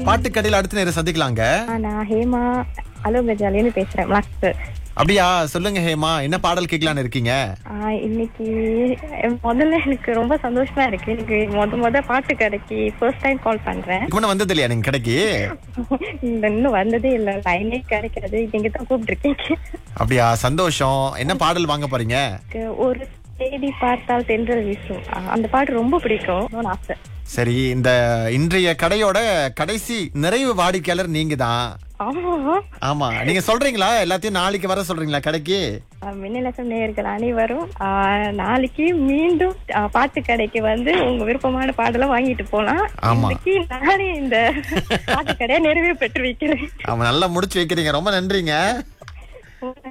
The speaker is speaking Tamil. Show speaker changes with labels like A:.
A: பாட்டு கடையில அடுத்த நேரம் சந்திக்கலாங்க
B: ஆ, நான் ஹேமா அலோகஜாலின்னு பேசுறேன் மலாக்கு
A: அப்படியா சொல்லுங்க ஹேமா என்ன பாடல் கேட்கலான்னு இருக்கீங்க
B: இன்னைக்கு முதல்ல எனக்கு ரொம்ப சந்தோஷமா இருக்கு எனக்கு முத முத பாட்டு கடைக்கு ஃபர்ஸ்ட் டைம் கால் பண்றேன்
A: இதுக்கு முன்ன வந்தது இல்லையா நீங்க கடைக்கு
B: இந்த இன்னும் வந்ததே இல்ல லைனே கிடைக்கிறது நீங்க தான் கூப்பிட்டுருக்கீங்க
A: அப்படியா சந்தோஷம் என்ன பாடல் வாங்க போறீங்க
B: எனக்கு ஒரு தேதி பார்த்தால் தென்றல் வீசும் ஆ, அந்த பாட்டு ரொம்ப பிடிக்கும் இன்னொன்னு ஆசை
A: சரி இந்த இன்றைய கடையோட கடைசி நிறைவு வாடிக்கையாளர் நீங்க தான்
B: ஆமா
A: ஆமா நீங்க சொல்றீங்களா எல்லாத்தையும் நாளைக்கு வர சொல்றீங்களா கடைக்கு
B: மின்னலசம் நேயர்கள் அனைவரும் ஆ, நாளைக்கு மீண்டும் ஆ, பாட்டு கடைக்கு வந்து உங்க விருப்பமான பாடலாம் வாங்கிட்டு போலாம்
A: ஆமா.
B: இன்னைக்கு நானே இந்த பாட்டு கடையை நிறைவே பெற்று வைக்கிறேன்
A: ஆமா நல்லா முடிச்சு வைக்கிறீங்க ரொம்ப நன்றிங்க